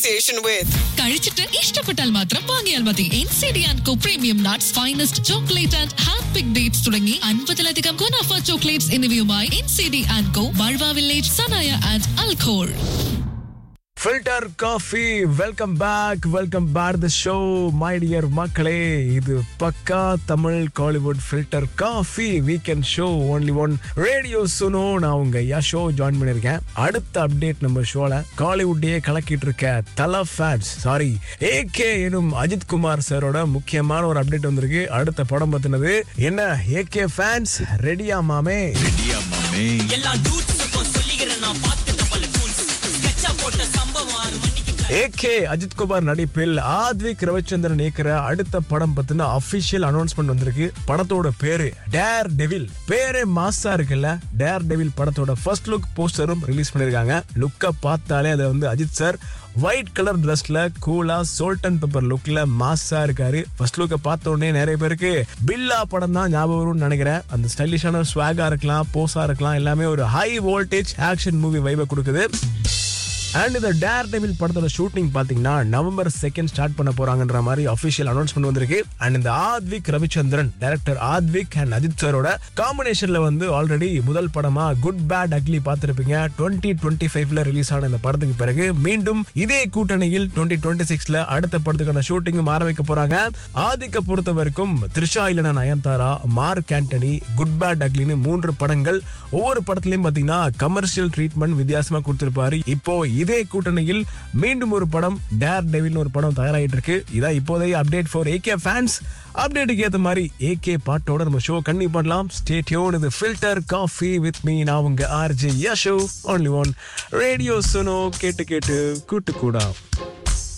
association with. കഴിച്ചിട്ട് ഇഷ്ടപ്പെട്ടാൽ മാത്രം വാങ്ങിയാൽ മതി N C D and co premium nuts finest chocolate and hand pick dates തുടങ്ങി അൻപതിലധികം ഗുണാഫ ചോക്ലേറ്റ്സ് എന്നിവയുമായി N C D and co ബൾവ വില്ലേജ് സനായ ആൻഡ് അൽഖോൾ filter coffee welcome back welcome back the show my dear மக்களே இது பக்கா Tamil Kollywood filter coffee weekend show only one radio Suno நான் உங்க ஷோ ஜாயின் பண்ணியிருக்கேன் அடுத்த அப்டேட் நம்ம ஷோல காலிவுட்டையே கலக்கிட்டு இருக்க தல ஃபேன்ஸ் சாரி ஏகே எனும் அஜித் குமார் சாரோட முக்கியமான ஒரு அப்டேட் வந்திருக்கு அடுத்த படம் பத்தினது என்ன ஏகே ஃபேன்ஸ் ரெடியா மாமே எல்லா டூட்ஸுக்கும் சொல்லிக்கிறேன் நான் பார்த்துட்ட பல டூல்ஸ் ஸ்கெட்சா போட்ட சம்பவம் ஆறு மணிக்கு ஏகே அஜித் குமார் நடிப்பில் ஆத்விக் ரவிச்சந்திரன் இயக்குற அடுத்த படம் பத்தின அபிஷியல் அனௌன்ஸ்மெண்ட் வந்திருக்கு படத்தோட பேரு டேர் டெவில் பேரே மாசா இருக்குல்ல டேர் டெவில் படத்தோட ஃபர்ஸ்ட் லுக் போஸ்டரும் ரிலீஸ் பண்ணிருக்காங்க லுக்க பார்த்தாலே அதை வந்து அஜித் சார் ஒயிட் கலர் ட்ரெஸ்ல கூலா சோல்டன் பெப்பர் லுக்ல மாசா இருக்காரு ஃபர்ஸ்ட் லுக்க பார்த்த உடனே நிறைய பேருக்கு பில்லா படம் தான் ஞாபகம் வரும்னு நினைக்கிறேன் அந்த ஸ்டைலிஷான ஸ்வாகா இருக்கலாம் போஸா இருக்கலாம் எல்லாமே ஒரு ஹை வோல்டேஜ் ஆக்ஷன் மூவி வைபை கொடுக்குது அண்ட் இந்த டேர் டெவில் படத்தோட ஷூட்டிங் பாத்தீங்கன்னா நவம்பர் செகண்ட் ஸ்டார்ட் பண்ண போறாங்கன்ற மாதிரி அபிஷியல் அனௌன்ஸ்மெண்ட் வந்திருக்கு அண்ட் இந்த ஆத்விக் ரவிச்சந்திரன் டைரக்டர் ஆத்விக் அண்ட் அஜித் சாரோட காம்பினேஷன்ல வந்து ஆல்ரெடி முதல் படமா குட் பேட் அக்லி பார்த்திருப்பீங்க டுவெண்ட்டி டுவெண்ட்டி ஃபைவ்ல ரிலீஸ் ஆன இந்த படத்துக்கு பிறகு மீண்டும் இதே கூட்டணியில் டுவெண்ட்டி டுவெண்ட்டி சிக்ஸ்ல அடுத்த படத்துக்கான ஷூட்டிங்கும் ஆரம்பிக்க போறாங்க ஆதிக்க பொறுத்த வரைக்கும் த்ரிஷா இல்லனா Nayanthara Mark Antony good bad அக்லின்னு மூன்று படங்கள் ஒவ்வொரு படத்துலயும் பாத்தீங்கன்னா கமர்ஷியல் ட்ரீட்மெண்ட் வித்தியாசமா கொடுத்திருப்பாரு இப்போ இதே கூட்டணியில் மீண்டும் ஒரு படம் டேர் டெவில்னு ஒரு படம் தயாராகிட்டு இருக்கு இதான் இப்போதைய அப்டேட் ஃபார் ஏகே ஃபேன்ஸ் அப்டேட்டுக்கு ஏத்த மாதிரி ஏகே பாட்டோட நம்ம ஷோ கண்ணி பண்ணலாம் ஸ்டே டியூன் இது ஃபில்டர் காஃபி வித் மீ நான் உங்க RJ Yasho only one radio Suno கேட்டு கேட்டு கூட்டு கூடா